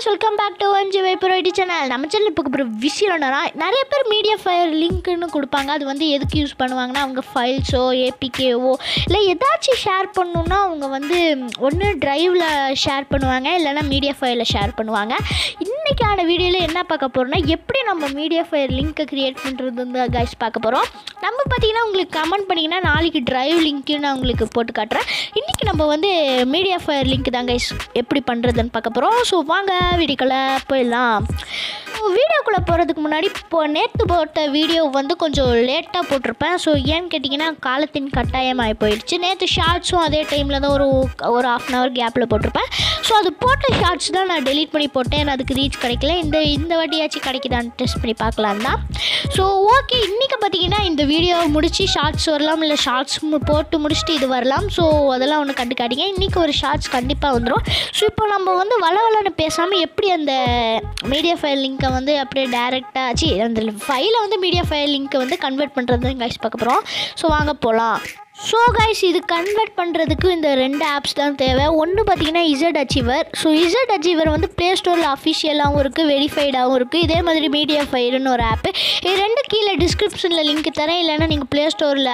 welcome back to MG வைப்பரோடி channel நம்ம channel இப்போ அப்புறம் விஷயம் என்னன்னா நிறைய பேர் மீடியா ஃபைல் லிங்க்னு கொடுப்பாங்க அது வந்து எதுக்கு யூஸ் பண்ணுவாங்கன்னா அவங்க ஃபைல்ஸோ ஏபிகேவோ இல்லை ஏதாச்சும் ஷேர் பண்ணணுன்னா அவங்க வந்து ஒன்று ட்ரைவில் ஷேர் பண்ணுவாங்க இல்லைன்னா மீடியா ஃபைலில் ஷேர் பண்ணுவாங்க இன்றைக்கான வீடியோவில் என்ன பார்க்க போகிறோம்னா எப்படி நம்ம மீடியா ஃபைல் லிங்க்கை க்ரியேட் பண்ணுறது வந்து கைஸ் பார்க்க போகிறோம் நம்ம பார்த்தீங்கன்னா உங்களுக்கு கமெண்ட் பண்ணிங்கன்னா நாளைக்கு ட்ரைவ் லிங்க்கு நான் உங்களுக்கு போட்டு காட்டுறேன் இன்றைக்கி நம்ம வந்து மீடியா ஃபயர் லிங்க் தான் கைஸ் எப்படி பண்ணுறதுன்னு பார்க்க போகிறோம் ஸோ வாங்க வீடியோக்குள்ளே போயிடலாம் வீடியோக்குள்ளே போகிறதுக்கு முன்னாடி இப்போ நேற்று போட்ட வீடியோ வந்து கொஞ்சம் லேட்டாக போட்டிருப்பேன் ஸோ ஏன்னு கேட்டிங்கன்னா காலத்தின் கட்டாயமாகி போயிடுச்சு நேற்று ஷார்ட்ஸும் அதே டைமில் தான் ஒரு ஒரு ஆஃப் அன் ஹவர் கேப்பில் போட்டிருப்பேன் ஸோ அது போட்ட ஷார்ட்ஸ் தான் நான் டெலீட் பண்ணி போட்டேன் அதுக்கு ரீச் கிடைக்கல இந்த இந்த வாட்டியாச்சும் கிடைக்குதான்னு டெஸ்ட் பண்ணி பார்க்கலாம் தான் ஸோ ஓகே இன்றைக்கி பார்த்தீங்கன்னா இந்த வீடியோ முடிச்சு ஷார்ட்ஸ் வரலாம் இல்லை ஷார்ட்ஸ் போட்டு முடிச்சுட்டு இது வரலாம் ஸோ அதெல்லாம் ஒன்று கண்டுக்காதீங்க இன்றைக்கி ஒரு ஷார்ட்ஸ் கண்டிப்பாக வந்துடும் ஸோ இப்போ நம்ம வந்து வளவலன்னு பேசாமல் எப்படி அந்த மீடியா ஃபைல் லிங்க்கை வந்து அப்படியே டேரெக்டாக சி அந்த ஃபைலை வந்து மீடியா ஃபைல் லிங்க்கை வந்து கன்வெர்ட் பண்ணுறது கைஸ் பார்க்க போகிறோம் ஸோ வாங்க போகலாம் ஸோ கைஸ் இது கன்வெர்ட் பண்ணுறதுக்கு இந்த ரெண்டு ஆப்ஸ் தான் தேவை ஒன்று பார்த்தீங்கன்னா Z achiever so Z achiever வந்து ப்ளே ஸ்டோரில் அஃபிஷியலாகவும் இருக்குது வெரிஃபைடாகவும் இருக்குது இதே மாதிரி மீடியா ஃபைல்னு ஒரு ஆப்பு இது ரெண்டு கீழே டிஸ்கிரிப்ஷனில் லிங்க் தரேன் இல்லைன்னா நீங்கள் ப்ளே ஸ்டோரில்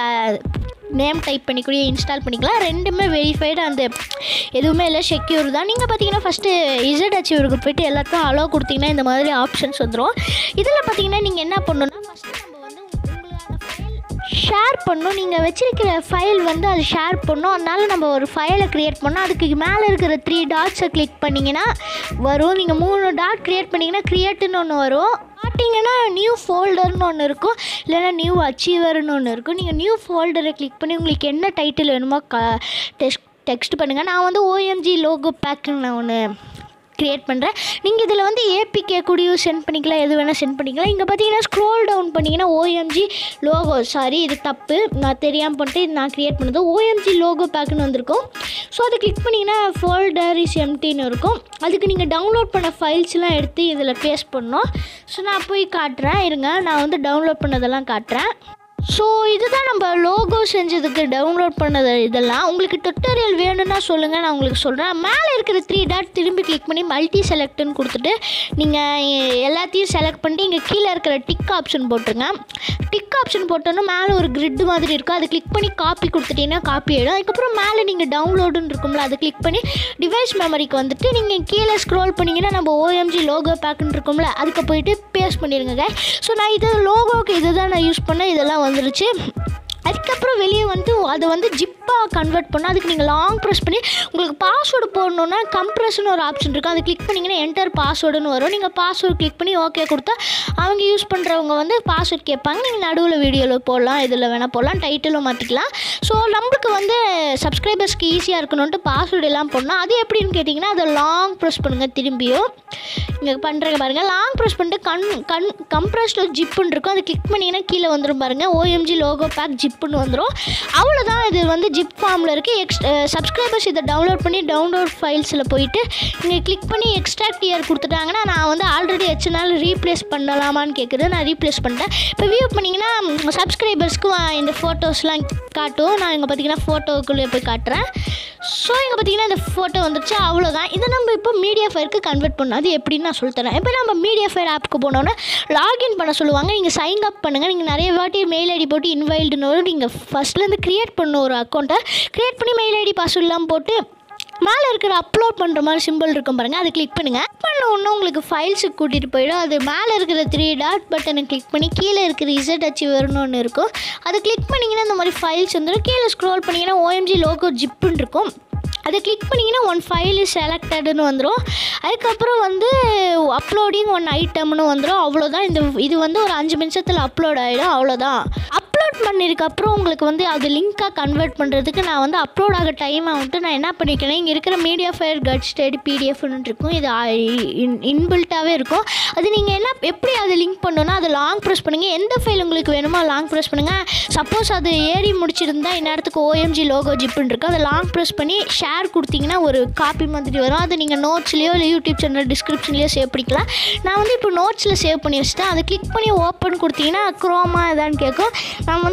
நேம் டைப் பண்ணி கூட இன்ஸ்டால் பண்ணிக்கலாம் ரெண்டுமே வெரிஃபைடு அந்த எதுவுமே இல்லை செக்யூர் தான் நீங்கள் பார்த்தீங்கன்னா ஃபஸ்ட்டு இசட் அச்சீவருக்கு போயிட்டு எல்லாத்தையும் அலோவ் கொடுத்தீங்கன்னா இந்த மாதிரி ஆப்ஷன்ஸ் வந்துடும் இதில் பார்த்தீங்கன்னா நீங்கள் என்ன பண்ணணும்னா ஃபஸ்ட்டு நம்ம வந்து உங்களான ஃபைல் ஷேர் பண்ணணும் நீங்கள் வச்சிருக்கிற ஃபைல் வந்து அது ஷேர் பண்ணணும் அதனால நம்ம ஒரு ஃபைலை க்ரியேட் பண்ணோம் அதுக்கு மேலே இருக்கிற த்ரீ டாட்ஸை கிளிக் பண்ணிங்கன்னா வரும் நீங்கள் மூணு டாட் க்ரியேட் பண்ணிங்கன்னா க்ரியேட்டுன்னு ஒன்று வரும் பார்த்தீங்கன்னா நியூ ஃபோல்டர்னு ஒன்று இருக்கும் இல்லைன்னா நியூ அச்சீவர்னு ஒன்று இருக்கும் நீங்கள் நியூ ஃபோல்டரை கிளிக் பண்ணி உங்களுக்கு என்ன டைட்டில் வேணுமோ க டெக்ஸ்ட் டெக்ஸ்ட் பண்ணுங்கள் நான் வந்து ஓஎம்ஜி லோகோ பேக்குன்னு நான் ஒன்று க்ரியேட் பண்ணுறேன் நீங்கள் இதில் வந்து ஏபிகே கூடயும் சென்ட் பண்ணிக்கலாம் எது வேணால் சென்ட் பண்ணிக்கலாம் இங்கே பார்த்தீங்கன்னா ஸ்க்ரோல் டவுன் பண்ணிங்கன்னா ஓஎம்ஜி லோகோ சாரி இது தப்பு நான் தெரியாமல் பண்ணிட்டு இது நான் க்ரியேட் பண்ணது ஓஎம்ஜி லோகோ பேக்குன்னு வந்திருக்கும் ஸோ அதை கிளிக் பண்ணிங்கன்னா ஃபோல்டர் இஸ் எம்டின்னு இருக்கும் அதுக்கு நீங்கள் டவுன்லோட் பண்ண ஃபைல்ஸ்லாம் எடுத்து இதில் பேஸ்ட் பண்ணணும் ஸோ நான் போய் காட்டுறேன் இருங்க நான் வந்து டவுன்லோட் பண்ணதெல்லாம் காட்டுறேன் ஸோ இதுதான் நம்ம லோகோ செஞ்சதுக்கு டவுன்லோட் பண்ணது இதெல்லாம் உங்களுக்கு டுட்டோரியல் வேணும்னா சொல்லுங்கள் நான் உங்களுக்கு சொல்கிறேன் மேலே இருக்கிற த்ரீ டாட் திரும்பி கிளிக் பண்ணி மல்டி செலக்ட்னு கொடுத்துட்டு நீங்கள் எல்லாத்தையும் செலக்ட் பண்ணிட்டு இங்கே கீழே இருக்கிற டிக் ஆப்ஷன் போட்டுருங்க டிக் ஆப்ஷன் போட்டோன்னா மேலே ஒரு கிரிட் மாதிரி இருக்கும் அதை கிளிக் பண்ணி காப்பி கொடுத்துட்டீங்கன்னா காப்பி ஆகிடும் அதுக்கப்புறம் மேலே நீங்கள் டவுன்லோடுன்னு இருக்கும்ல அதை கிளிக் பண்ணி டிவைஸ் மெமரிக்கு வந்துட்டு நீங்கள் கீழே ஸ்க்ரோல் பண்ணிங்கன்னா நம்ம ஓஎம்ஜி லோகோ பேக்குன்னு இருக்கும்ல அதுக்கு போயிட்டு பேஸ்ட் பண்ணிடுங்க ஸோ நான் இது லோகோவுக்கு இது தான் நான் யூஸ் பண்ணேன் இதெல்லாம் வந்துருச்சு அதுக்கப்புறம் வெளியே வந்து அதை வந்து ஜிப்பாக கன்வெர்ட் பண்ணால் அதுக்கு நீங்கள் லாங் ப்ரெஸ் பண்ணி உங்களுக்கு பாஸ்வேர்டு போடணுன்னா கம்ப்ரெஸ்னு ஒரு ஆப்ஷன் இருக்கும் அதை கிளிக் பண்ணிங்கன்னா என்டர் பாஸ்வேர்டுன்னு வரும் நீங்கள் பாஸ்வேர்டு கிளிக் பண்ணி ஓகே கொடுத்தா அவங்க யூஸ் பண்ணுறவங்க வந்து பாஸ்வேர்ட் கேட்பாங்க நீங்கள் நடுவில் வீடியோவில் போடலாம் இதில் வேணால் போடலாம் டைட்டிலும் மாற்றிக்கலாம் ஸோ நம்மளுக்கு வந்து சப்ஸ்கிரைபர்ஸ்க்கு ஈஸியாக இருக்கணுன்ட்டு பாஸ்வேர்டு எல்லாம் போடணும் அது எப்படின்னு கேட்டிங்கன்னா அதை லாங் ப்ரெஸ் பண்ணுங்கள் திரும்பியும் இங்கே பண்ணுறங்க பாருங்கள் லாங் ப்ரெஸ் பண்ணிட்டு கண் கண் கம்ப்ரஸ்ட் ஜிப்புன்னு இருக்கும் அதை கிளிக் பண்ணிங்கன்னா கீழே வந்துடும் பாருங்கள் ஓஎம்ஜி லோகோ பேக் ஜிப்புன்னு வந்துடும் அவ்வளோதான் இது வந்து ஜிப் ஃபார்மில் இருக்குது எக்ஸ் சப்ஸ்கிரைபர்ஸ் இதை டவுன்லோட் பண்ணி டவுன்லோட் ஃபைல்ஸில் போயிட்டு இங்கே கிளிக் பண்ணி எக்ஸ்ட்ராக்ட் இயர் கொடுத்துட்டாங்கன்னா நான் வந்து ஆல்ரெடி எச்சனால ரீப்ளேஸ் பண்ணலாமான்னு கேட்குறது நான் ரீப்ளேஸ் பண்ணிட்டேன் இப்போ வியூ பண்ணிங்கன்னா சப்ஸ்கிரைபர்ஸ்க்கு இந்த ஃபோட்டோஸ்லாம் காட்டும் நான் இங்கே பார்த்தீங்கன்னா ஃபோட்டோக்குள்ளே போய் காட்டுறேன் ஸோ இங்கே பார்த்தீங்கன்னா இந்த ஃபோட்டோ வந்துருச்சு அவ்வளோதான் இதை நம்ம இப்போ மீடியா ஃபயருக்கு கன்வெர்ட் பண்ணணும் அது எப்படின்னு நான் சொல்லித்தரேன் இப்போ நம்ம மீடியா ஃபயர் ஆப்புக்கு போனோன்னா லாகின் பண்ண சொல்லுவாங்க நீங்கள் சைன் அப் பண்ணுங்கள் நீங்கள் நிறைய வாட்டி மெயில் ஐடி போட்டு இன்வைல்டுன்னு வரும் நீங்கள் ஃபஸ்ட்லேருந்து க்ரியேட் பண்ண ஒரு அக்கௌண்ட்டை க்ரியேட் பண்ணி மெயில் ஐடி பாஸ்வேர்ட்லாம் போட்டு மேலே இருக்கிற அப்லோட் பண்ணுற மாதிரி சிம்பிள் இருக்கும் பாருங்கள் அதை கிளிக் பண்ணுங்கள் பண்ண ஒன்று உங்களுக்கு ஃபைல்ஸுக்கு கூட்டிகிட்டு போயிடும் அது மேலே இருக்கிற த்ரீ டாட் பட்டனை கிளிக் பண்ணி கீழே இருக்கிற இசட் அச்சீவர்னு ஒன்று இருக்கும் அதை கிளிக் பண்ணிங்கன்னா இந்த மாதிரி ஃபைல்ஸ் வந்துடும் கீழே ஸ்க்ரோல் பண்ணிங்கன்னா ஓஎம்ஜி லோகோ ஜிப்புன்னு இருக்கும் அதை கிளிக் பண்ணிங்கன்னா ஒன் ஃபைல் செலக்டடுன்னு வந்துடும் அதுக்கப்புறம் வந்து அப்லோடிங் ஒன் ஐட்டம்னு வந்துடும் அவ்வளோதான் இந்த இது வந்து ஒரு அஞ்சு நிமிஷத்தில் அப்லோட் ஆகிடும் அவ்வளோதான் அப்லோட் பண்ணிருக்கப்புறம் உங்களுக்கு வந்து அது லிங்க்காக கன்வெர்ட் பண்ணுறதுக்கு நான் வந்து அப்லோட் ஆக டைம் ஆகிட்டு நான் என்ன பண்ணிக்கிறேன் இங்கே இருக்கிற மீடியா ஃபயர் கட் ஸ்டேடி பிடிஎஃப்னு இருக்கும் இது இன்பில்ட்டாகவே இருக்கும் அது நீங்கள் என்ன எப்படி அது லிங்க் பண்ணணும்னா அதை லாங் ப்ரெஸ் பண்ணுங்கள் எந்த ஃபைல் உங்களுக்கு வேணுமோ லாங் ப்ரெஸ் பண்ணுங்கள் சப்போஸ் அது ஏறி முடிச்சிருந்தா இந்நேரத்துக்கு ஓஎம்ஜி லோகோ ஜிப்புன்னு இருக்கும் அதை லாங் ப்ரெஸ் பண்ணி ஷேர் கொடுத்தீங்கன்னா ஒரு காப்பி மாதிரி வரும் அதை நீங்கள் நோட்ஸ்லேயோ இல்லை யூடியூப் சேனல் டிஸ்கிரிப்ஷன்லேயோ சேவ் பண்ணிக்கலாம் நான் வந்து இப்போ நோட்ஸில் சேவ் பண்ணி வச்சுட்டேன் அதை கிளிக் பண்ணி ஓப்பன் கொடுத்தீங்கன்னா குரோமா இதான்னு கேட்கும் நான் வந்து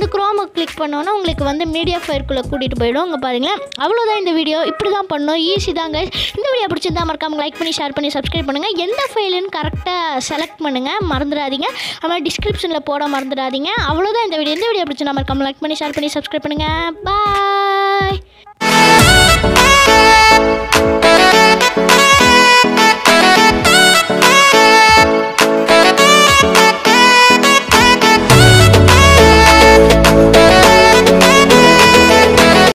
வந்து குரோமை கிளிக் பண்ணோன்னா உங்களுக்கு வந்து மீடியா ஃபயர்க்குள்ளே கூட்டிகிட்டு போயிடும் இங்கே பாருங்களேன் அவ்வளோதான் இந்த வீடியோ இப்படி தான் பண்ணோம் ஈஸி தாங்க இந்த வீடியோ பிடிச்சிருந்தா மறக்காம லைக் பண்ணி ஷேர் பண்ணி சப்ஸ்கிரைப் பண்ணுங்கள் எந்த ஃபைலுன்னு கரெக்டாக செலக்ட் பண்ணுங்கள் மறந்துடாதீங்க அப்புறம் டிஸ்கிரிப்ஷனில் போட மறந்துடாதீங்க அவ்வளோதான் இந்த வீடியோ இந்த வீடியோ பிடிச்சிருந்தா மறக்காம லைக் பண்ணி ஷேர் பண்ணி சப்ஸ்கிரைப் பண்ணுங்கள் பாய்